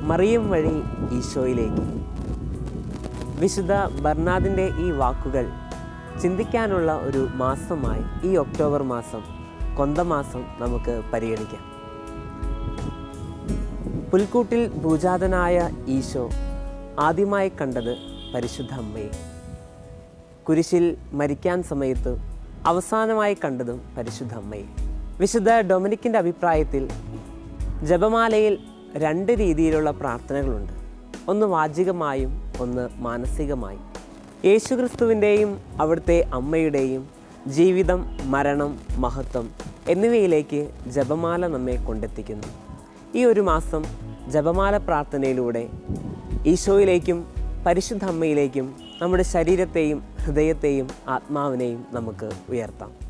മറിയം വഴി ഈശോയിലേക്ക് വിശുദ്ധ ബർണാദിൻ്റെ ഈ വാക്കുകൾ ചിന്തിക്കാനുള്ള ഒരു മാസമായി ഈ ഒക്ടോബർ മാസം കൊന്തമാസം നമുക്ക് പരിഗണിക്കാം പുൽക്കൂട്ടിൽ ഭൂജാതനായ ഈശോ ആദ്യമായി കണ്ടത് പരിശുദ്ധ അമ്മയെ കുരിശിൽ മരിക്കാൻ സമയത്ത് അവസാനമായി കണ്ടതും പരിശുദ്ധ അമ്മയെ വിശുദ്ധ ഡൊമിനിക്കിൻ്റെ അഭിപ്രായത്തിൽ ജപമാലയിൽ രണ്ട് രീതിയിലുള്ള പ്രാർത്ഥനകളുണ്ട് ഒന്ന് വാചികമായും ഒന്ന് മാനസികമായും യേശുക്രിസ്തുവിൻ്റെയും അവിടുത്തെ അമ്മയുടെയും ജീവിതം മരണം മഹത്വം എന്നിവയിലേക്ക് ജപമാല നമ്മെ കൊണ്ടെത്തിക്കുന്നു ഈ ഒരു മാസം ജപമാല പ്രാർത്ഥനയിലൂടെ ഈശോയിലേക്കും പരിശുദ്ധ അമ്മയിലേക്കും നമ്മുടെ ശരീരത്തെയും ഹൃദയത്തെയും ആത്മാവിനെയും നമുക്ക് ഉയർത്താം